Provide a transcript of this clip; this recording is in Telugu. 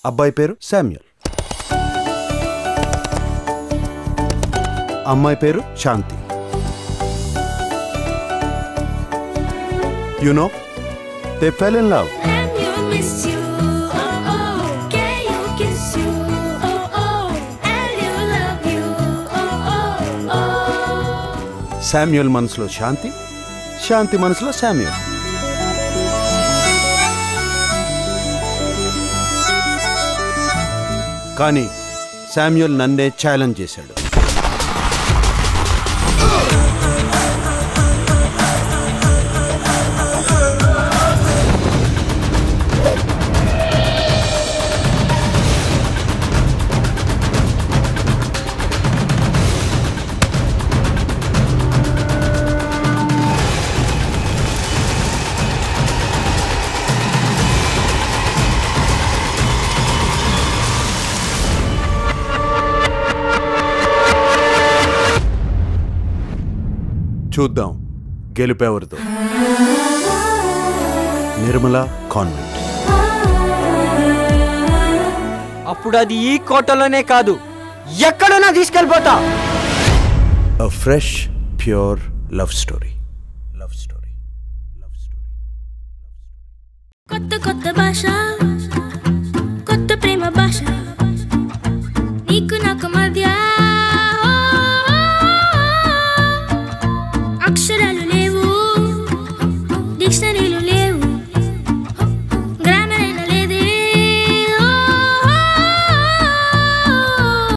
అబ్బాయి పేరు శామ్యుల్ అమ్మాయి పేరు Shanti you know they fell in love And you miss you, oh oh. Can you kiss you, oh oh. And you love you, oh oh oh. Samuel మనసులో శాంతి శాంతి మనసులో శామ్యుల్ కానీ శామ్యుల్ నన్నే ఛాలెంజ్ చేశాడు చూద్దాం గెలుపెవరితో నిర్మల కాన్వెంట్ అప్పుడు అది ఈ కోటలోనే కాదు ఎక్కడైనా తీసుకెళ్ళిపోతా అ fresh pure love story love story love story కొత్త కొత్త భాష